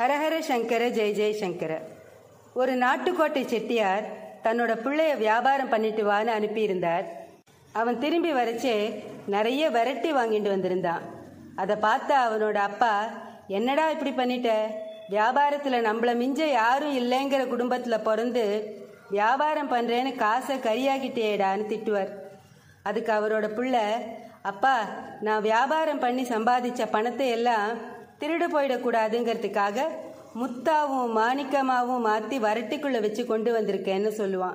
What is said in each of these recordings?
ஹரஹர சங்கர ஜெய ஜெய சங்கர ஒரு நாட்டுக்கோட்டை செட்டியார் தன்னோட பிள்ளைய வியாபாரம் பண்ணிட்டு வான்னு அனுப்பியிருந்தார் அவன் திரும்பி வரச்சே நிறைய விரட்டி வாங்கிட்டு வந்திருந்தான் அதை பார்த்த அவனோட அப்பா என்னடா இப்படி பண்ணிட்ட வியாபாரத்தில் நம்மள மிஞ்ச யாரும் இல்லைங்கிற குடும்பத்தில் பிறந்து வியாபாரம் பண்ணுறேன்னு காசை கரியாக்கிட்டேடான்னு திட்டுவார் அதுக்கு அவரோட பிள்ளை அப்பா நான் வியாபாரம் பண்ணி சம்பாதிச்ச பணத்தை எல்லாம் திருடு போயிடக்கூடாதுங்கிறதுக்காக முத்தாவும் மாணிக்கமாவும் மாற்றி வரட்டிக்குள்ளே வச்சு கொண்டு வந்திருக்கேன்னு சொல்லுவான்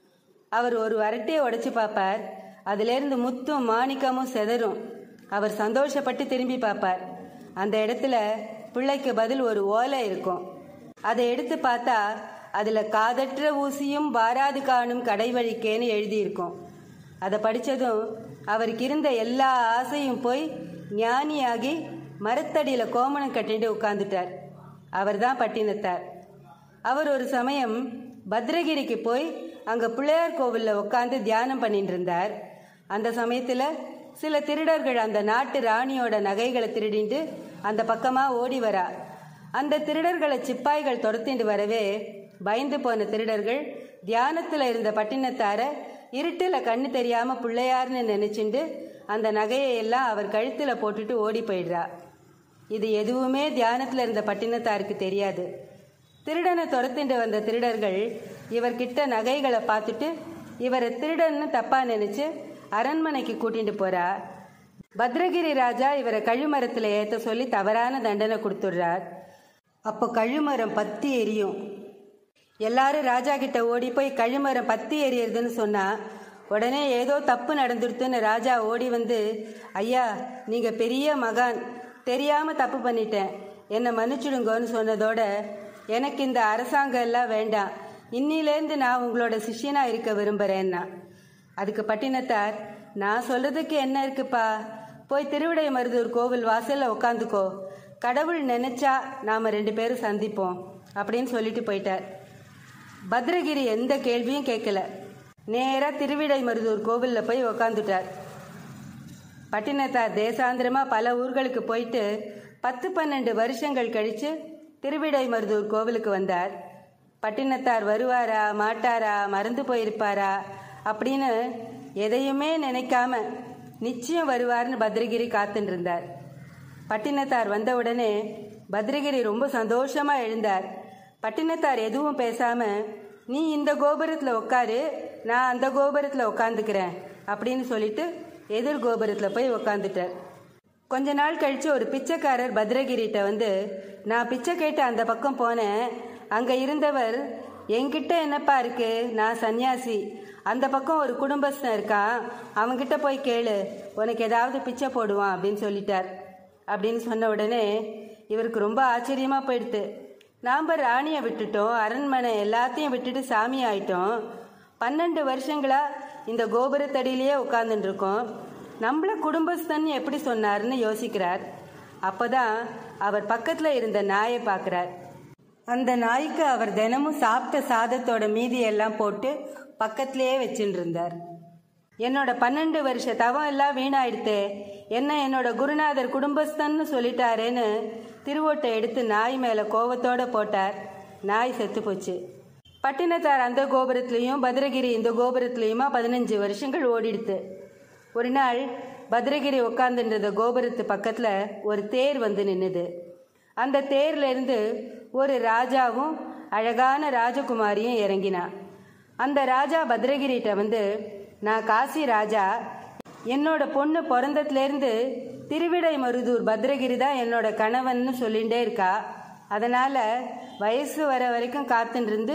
அவர் ஒரு வரட்டியை உடைச்சு பார்ப்பார் அதிலேருந்து முத்தும் மாணிக்கமும் செதறும் அவர் சந்தோஷப்பட்டு திரும்பி பார்ப்பார் அந்த இடத்துல பிள்ளைக்கு பதில் ஒரு ஓலை இருக்கும் அதை எடுத்து பார்த்தா அதில் காதற்ற ஊசியும் வாராது காணும் கடைவழிக்கேன்னு எழுதியிருக்கும் அதை படித்ததும் அவருக்கு இருந்த எல்லா ஆசையும் போய் ஞானியாகி மரத்தடியில் கோமணம் கட்டிட்டு உட்காந்துட்டார் அவர் தான் பட்டினத்தார் அவர் ஒரு சமயம் பத்ரகிரிக்கு போய் அங்கே பிள்ளையார் கோவிலில் உட்காந்து தியானம் பண்ணிட்டு இருந்தார் அந்த சமயத்தில் சில திருடர்கள் அந்த நாட்டு ராணியோட நகைகளை திருடிட்டு அந்த பக்கமாக ஓடி வரா அந்த திருடர்களை சிப்பாய்கள் துரத்திட்டு வரவே பயந்து போன திருடர்கள் தியானத்தில் இருந்த பட்டினத்தார இருட்டில் கண்ணு தெரியாமல் பிள்ளையார்னு நினச்சிண்டு அந்த நகையை எல்லாம் அவர் கழுத்தில் போட்டுட்டு ஓடி போயிடுறா இது எதுவுமே தியானத்தில் இருந்த பட்டினத்தாருக்கு தெரியாது திருடனை துரத்திட்டு வந்த திருடர்கள் இவர்கிட்ட நகைகளை பார்த்துட்டு இவரை திருடன்னு தப்பா நினைச்சு அரண்மனைக்கு கூட்டிட்டு போறா பத்ரகிரி ராஜா இவரை கழுமரத்தில் ஏற்ற சொல்லி தவறான தண்டனை கொடுத்துடுறார் அப்போ கழுமரம் பத்தி எரியும் எல்லாரும் ராஜா கிட்ட ஓடி போய் கழுமரம் பத்தி எரியறதுன்னு சொன்னா உடனே ஏதோ தப்பு நடந்துடுத்துன்னு ராஜா ஓடி வந்து ஐயா நீங்க பெரிய மகான் தெரியாம தப்பு பண்ணிட்டேன் என்னை மன்னிச்சுடுங்கன்னு சொன்னதோட எனக்கு இந்த அரசாங்கம் எல்லாம் வேண்டாம் இன்னிலேருந்து நான் உங்களோட சிஷ்யனா இருக்க விரும்புறேன்னா அதுக்கு பட்டினத்தார் நான் சொல்றதுக்கு என்ன இருக்குப்பா போய் திருவிடை மருதூர் கோவில் வாசல்ல உட்காந்துக்கோ கடவுள் நினைச்சா நாம ரெண்டு பேரும் சந்திப்போம் அப்படின்னு சொல்லிட்டு போயிட்டார் பத்ரகிரி எந்த கேள்வியும் கேட்கல நேரா திருவிடை மருதூர் கோவில்ல போய் உக்காந்துட்டார் பட்டினத்தார் தேசாந்திரமா பல ஊர்களுக்கு போயிட்டு பத்து பன்னெண்டு வருஷங்கள் கழிச்சு திருவிடை மருதூர் கோவிலுக்கு வந்தார் பட்டினத்தார் வருவாரா மாட்டாரா மறந்து போயிருப்பாரா அப்படின்னு எதையுமே நினைக்காம நிச்சயம் வருவார்னு பத்ரகிரி காத்துட்டு இருந்தார் பட்டினத்தார் வந்த உடனே பத்ரகிரி ரொம்ப சந்தோஷமா எழுந்தார் பட்டினத்தார் எதுவும் பேசாம நீ இந்த கோபுரத்தில் உட்காரு நான் அந்த கோபுரத்தில் உட்காந்துக்கிறேன் அப்படின்னு சொல்லிட்டு எதிர் கோபுரத்தில் போய் உட்காந்துட்டார் கொஞ்ச நாள் கழிச்சு ஒரு பிச்சைக்காரர் பத்ரகிரிட்ட வந்து நான் பிச்சை கேட்டு அந்த பக்கம் போனேன் அங்கே இருந்தவர் என்கிட்ட என்னப்பா இருக்கு நான் சன்னியாசி அந்த பக்கம் ஒரு குடும்பஸ்தன் இருக்கான் அவன்கிட்ட போய் கேளு உனக்கு ஏதாவது பிச்சை போடுவான் அப்படின்னு சொல்லிட்டார் அப்படின்னு சொன்ன உடனே இவருக்கு ரொம்ப ஆச்சரியமாக போயிடுது நாம் ராணியை விட்டுட்டோம் அரண்மனை எல்லாத்தையும் விட்டுட்டு சாமி ஆயிட்டோம் பன்னெண்டு வருஷங்களா இந்த கோபுரத்தடியிலேயே உட்கார்ந்துட்டு இருக்கோம் நம்மள குடும்பஸ்தன் எப்படி சொன்னார்னு யோசிக்கிறார் அப்பதான் அவர் பக்கத்தில் இருந்த நாயை பார்க்குறார் அந்த நாய்க்கு அவர் தினமும் சாப்பிட்ட சாதத்தோட மீதி எல்லாம் போட்டு பக்கத்திலேயே வச்சுட்டு இருந்தார் என்னோட பன்னெண்டு வருஷ தவம் எல்லாம் வீணாயிடுத்தே என்ன என்னோட குருநாதர் குடும்பஸ்தன்னு சொல்லிட்டாரேன்னு திருவோட்டை எடுத்து நாய் மேலே கோவத்தோட போட்டார் நாய் செத்து போச்சு பட்டினத்தார் அந்த கோபுரத்துலேயும் பத்ரகிரி இந்த கோபுரத்துலேயுமா பதினஞ்சு வருஷங்கள் ஓடிடுத்து ஒரு நாள் பத்ரகிரி உட்காந்துருந்த கோபுரத்து பக்கத்தில் ஒரு தேர் வந்து நின்னுது அந்த தேர்ல இருந்து ஒரு ராஜாவும் அழகான ராஜகுமாரியும் இறங்கினா அந்த ராஜா பத்ரகிரிட்ட வந்து நான் காசி ராஜா என்னோட பொண்ணு பிறந்ததுலேருந்து திருவிடை மருதூர் பத்ரகிரி தான் என்னோட கணவன்னு சொல்லிகிட்டே இருக்கா அதனால் வயசு வர வரைக்கும் காத்துட்டு இருந்து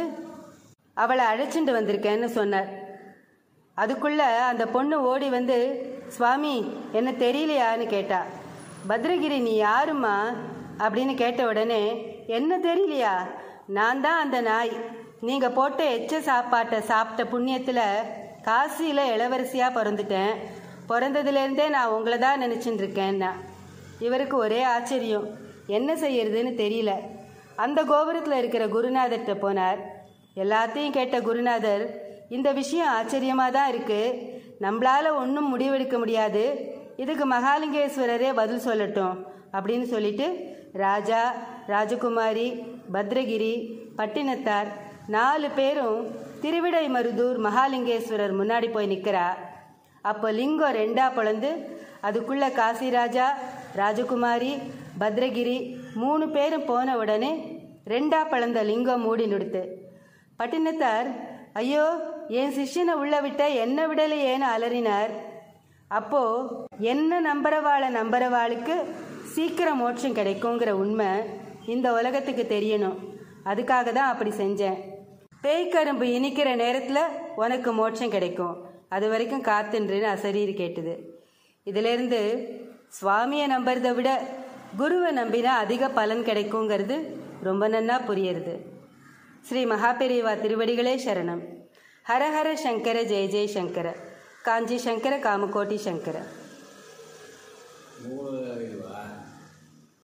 அவளை அழைச்சிட்டு வந்திருக்கேன்னு சொன்னார் அதுக்குள்ள அந்த பொண்ணு ஓடி வந்து சுவாமி என்ன தெரியலையான்னு கேட்டா பத்ரகிரி நீ யாருமா அப்படின்னு கேட்ட உடனே என்ன தெரியலையா நான் தான் அந்த நாய் நீங்கள் போட்ட எச்ச சாப்பாட்டை சாப்பிட்ட புண்ணியத்தில் காசியில் இளவரசியாக பிறந்துட்டேன் பிறந்ததுலேருந்தே நான் உங்களை தான் நினச்சிட்டு இருக்கேன்னா இவருக்கு ஒரே ஆச்சரியம் என்ன செய்யறதுன்னு தெரியல அந்த கோபுரத்தில் இருக்கிற குருநாதர்கிட்ட போனார் எல்லாத்தையும் கேட்ட குருநாதர் இந்த விஷயம் ஆச்சரியமாக தான் இருக்குது நம்மளால ஒன்றும் முடிவெடுக்க முடியாது இதுக்கு மகாலிங்கேஸ்வரரே பதில் சொல்லட்டும் அப்படின்னு சொல்லிட்டு ராஜா ராஜகுமாரி பத்ரகிரி பட்டினத்தார் நாலு பேரும் திருவிடைமருதூர் மகாலிங்கேஸ்வரர் முன்னாடி போய் நிற்கிறா அப்போ லிங்கம் ரெண்டா பிளந்து அதுக்குள்ள காசிராஜா ராஜகுமாரி பத்ரகிரி மூணு பேரும் போன உடனே ரெண்டா பிளந்த லிங்கம் மூடி நிடுத்து பட்டினத்தார் ஐயோ என் சிஷ்யனை உள்ள விட்ட என்ன விடலையேன்னு அலறினார் அப்போ என்ன நம்புறவாளை நம்புறவாளுக்கு சீக்கிரம் மோட்சம் கிடைக்குங்கிற உண்மை இந்த உலகத்துக்கு தெரியணும் அதுக்காக தான் அப்படி செஞ்சேன் பேய்க்கரும்பு இனிக்கிற நேரத்தில் உனக்கு மோட்சம் கிடைக்கும் அது வரைக்கும் காத்துன்றுன்னு அசரீர் கேட்டுது இதிலிருந்து சுவாமியை நம்புறதை விட குருவை நம்பினா அதிக பலன் கிடைக்குங்கிறது ரொம்ப நன்னா புரியுறது ஸ்ரீ மகாபெரிவா திருவடிகளே சரணம் ஹரஹர சங்கர ஜெய ஜெய சங்கர காஞ்சி சங்கர காமகோட்டி சங்கர மூணு